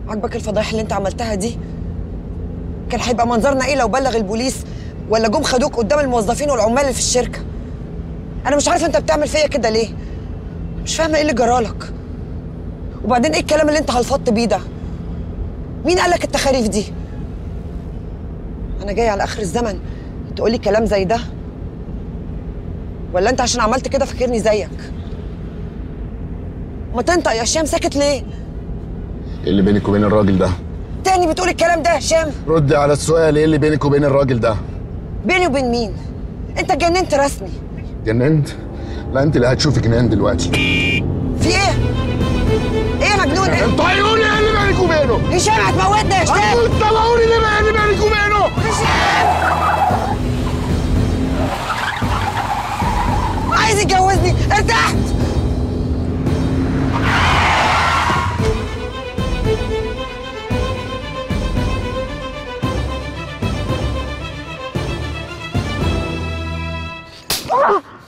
عاجبك الفضايح اللي انت عملتها دي كان هيبقى منظرنا ايه لو بلغ البوليس ولا جم خدوك قدام الموظفين والعمال اللي في الشركه انا مش عارفه انت بتعمل فيا كده ليه مش فاهمه ايه اللي جرالك وبعدين ايه الكلام اللي انت هلفطت بيه ده مين قالك التخاريف دي انا جاي على اخر الزمن تقولي كلام زي ده ولا انت عشان عملت كده فاكرني زيك ما تنطق يا هشام ساكت ليه ايه اللي بينك وبين الراجل ده تاني بتقول الكلام ده يا هشام ردي على السؤال ايه اللي بينك وبين الراجل ده بيني وبين مين انت اتجننت رسمي جننت لا انت اللي هتشوفي جنان دلوقتي في ايه ايه يا مجنون ايه انت هيقولي ايه اللي بينك وبينه هشام هتموتنا يا هشام انت بقولي ليه بقى اللي بينك وبينه عايز يتجوزني ارتحت آه!